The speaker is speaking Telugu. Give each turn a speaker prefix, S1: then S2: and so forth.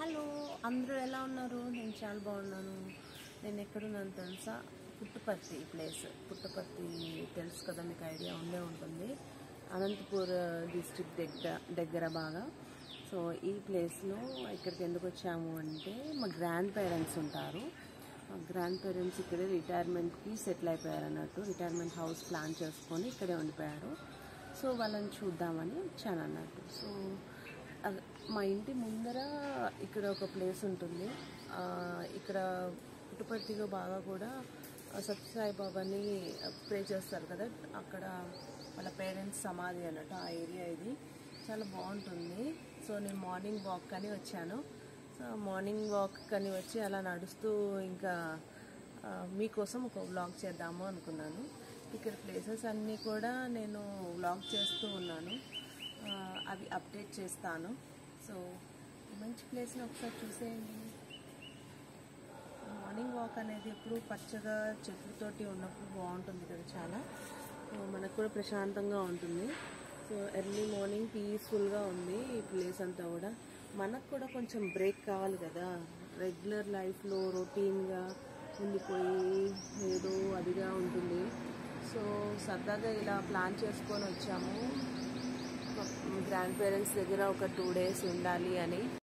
S1: హలో అందరూ ఎలా ఉన్నారు నేను చాలా బాగున్నాను నేను ఎక్కడున్నాను తెలుసా పుట్టపర్తి ఈ ప్లేస్ పుట్టపర్తి తెలుసు కదా మీకు ఐడియా ఉండే ఉంటుంది అనంతపూర్ డిస్ట్రిక్ట్ దగ్గర దగ్గర బాగా సో ఈ ప్లేస్లో ఇక్కడికి ఎందుకు వచ్చాము అంటే మా గ్రాండ్ పేరెంట్స్ ఉంటారు మా గ్రాండ్ పేరెంట్స్ ఇక్కడే రిటైర్మెంట్కి సెటిల్ అయిపోయారు అన్నట్టు రిటైర్మెంట్ హౌస్ ప్లాన్ చేసుకొని ఇక్కడే ఉండిపోయారు సో వాళ్ళని చూద్దామని వచ్చాను అన్నట్టు సో అద- మా ఇంటి ముందర ఇక్కడ ఒక ప్లేస్ ఉంటుంది ఆ, ఇక్కడ పుట్టుపర్తిలో బాగా కూడా ఆ, సత్యసాయి బాబాని ప్రే చేస్తారు కదా అక్కడ వాళ్ళ పేరెంట్స్ సమాధి అన్నట్టు ఆ ఏరియా ఇది చాలా బాగుంటుంది సో నేను మార్నింగ్ వాక్ అని వచ్చాను సో మార్నింగ్ వాక్ అని వచ్చి అలా నడుస్తూ ఇంకా ఆ, మీకోసం ఒక వ్లాగ్ చేద్దాము అనుకున్నాను ఇక్కడ ప్లేసెస్ అన్నీ కూడా నేను వ్లాగ్ చేస్తూ ఉన్నాను ఆ, అవి అప్డేట్ చేస్తాను సో ఈ మంచి ప్లేస్ని ఒకసారి చూసేయండి మార్నింగ్ వాక్ అనేది ఎప్పుడు పచ్చగా చెట్లతోటి ఉన్నప్పుడు బాగుంటుంది కదా చాలా సో మనకు కూడా ప్రశాంతంగా ఉంటుంది సో ఎర్లీ మార్నింగ్ పీస్ఫుల్గా ఉంది ఈ ప్లేస్ అంతా కూడా మనకు కూడా కొంచెం బ్రేక్ కావాలి కదా రెగ్యులర్ లైఫ్లో రొటీన్గా ఉండిపోయి ఏదో అదిగా ఉంటుంది సో సరదాగా ఇలా ప్లాన్ చేసుకొని వచ్చాము గ్రాండ్ పేరెంట్స్ దగ్గర ఒక టూ డేస్ ఉండాలి అని